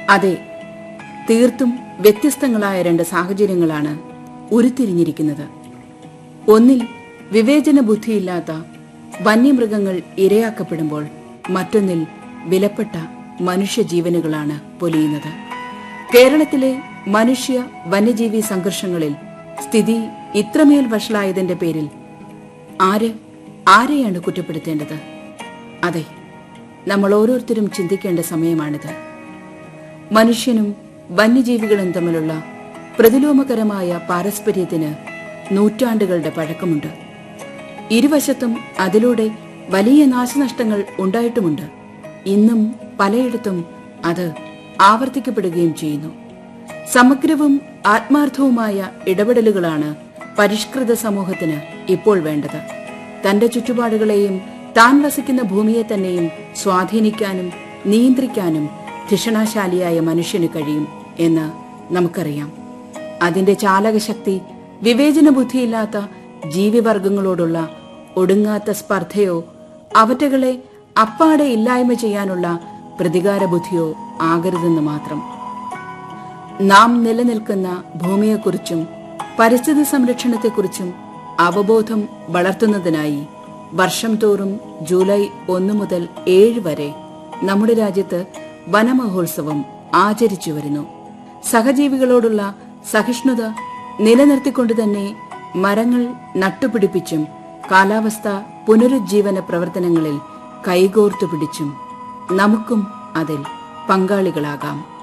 അതെ തീർത്തും വ്യത്യസ്തങ്ങളായ രണ്ട് സാഹചര്യങ്ങളാണ് ഉരുത്തിരിഞ്ഞിരിക്കുന്നത് ഒന്നിൽ വിവേചന ബുദ്ധിയില്ലാത്ത വന്യമൃഗങ്ങൾ ഇരയാക്കപ്പെടുമ്പോൾ മറ്റൊന്നിൽ വിലപ്പെട്ട മനുഷ്യജീവനുകളാണ് പൊലിയുന്നത് കേരളത്തിലെ മനുഷ്യ വന്യജീവി സംഘർഷങ്ങളിൽ സ്ഥിതി ഇത്രമേൽ വഷളായതിന്റെ പേരിൽ ആര് ആരെയാണ് കുറ്റപ്പെടുത്തേണ്ടത് അതെ നമ്മൾ ഓരോരുത്തരും ചിന്തിക്കേണ്ട സമയമാണിത് മനുഷ്യനും വന്യജീവികളും തമ്മിലുള്ള പ്രതിലോമകരമായ പാരസ്പര്യത്തിന് നൂറ്റാണ്ടുകളുടെ പഴക്കമുണ്ട് ഇരുവശത്തും അതിലൂടെ വലിയ നാശനഷ്ടങ്ങൾ ഉണ്ടായിട്ടുമുണ്ട് ഇന്നും പലയിടത്തും അത് ആവർത്തിക്കപ്പെടുകയും ചെയ്യുന്നു സമഗ്രവും ആത്മാർത്ഥവുമായ ഇടപെടലുകളാണ് പരിഷ്കൃത സമൂഹത്തിന് ഇപ്പോൾ വേണ്ടത് തന്റെ ചുറ്റുപാടുകളെയും താൻ വസിക്കുന്ന ഭൂമിയെ തന്നെയും സ്വാധീനിക്കാനും നിയന്ത്രിക്കാനും ധിഷണാശാലിയായ മനുഷ്യന് കഴിയും എന്ന് നമുക്കറിയാം അതിന്റെ ചാലകശക്തി വിവേചന ബുദ്ധിയില്ലാത്ത ജീവിവർഗങ്ങളോടുള്ള ഒടുങ്ങാത്ത സ്പർദ്ധയോ അവറ്റകളെ അപ്പാടെ ഇല്ലായ്മ ചെയ്യാനുള്ള പ്രതികാര ബുദ്ധിയോ ആകരുതെന്ന് മാത്രം നാം നിലനിൽക്കുന്ന ഭൂമിയെക്കുറിച്ചും പരിസ്ഥിതി സംരക്ഷണത്തെക്കുറിച്ചും അവബോധം വളർത്തുന്നതിനായി വർഷം തോറും ജൂലൈ ഒന്ന് മുതൽ ഏഴ് വരെ നമ്മുടെ രാജ്യത്ത് വനമഹോത്സവം ആചരിച്ചു വരുന്നു സഹജീവികളോടുള്ള സഹിഷ്ണുത നിലനിർത്തിക്കൊണ്ട് തന്നെ മരങ്ങൾ നട്ടുപിടിപ്പിച്ചും കാലാവസ്ഥ പുനരുജ്ജീവന പ്രവർത്തനങ്ങളിൽ കൈകോർത്തു പിടിച്ചും നമുക്കും അതിൽ പങ്കാളികളാകാം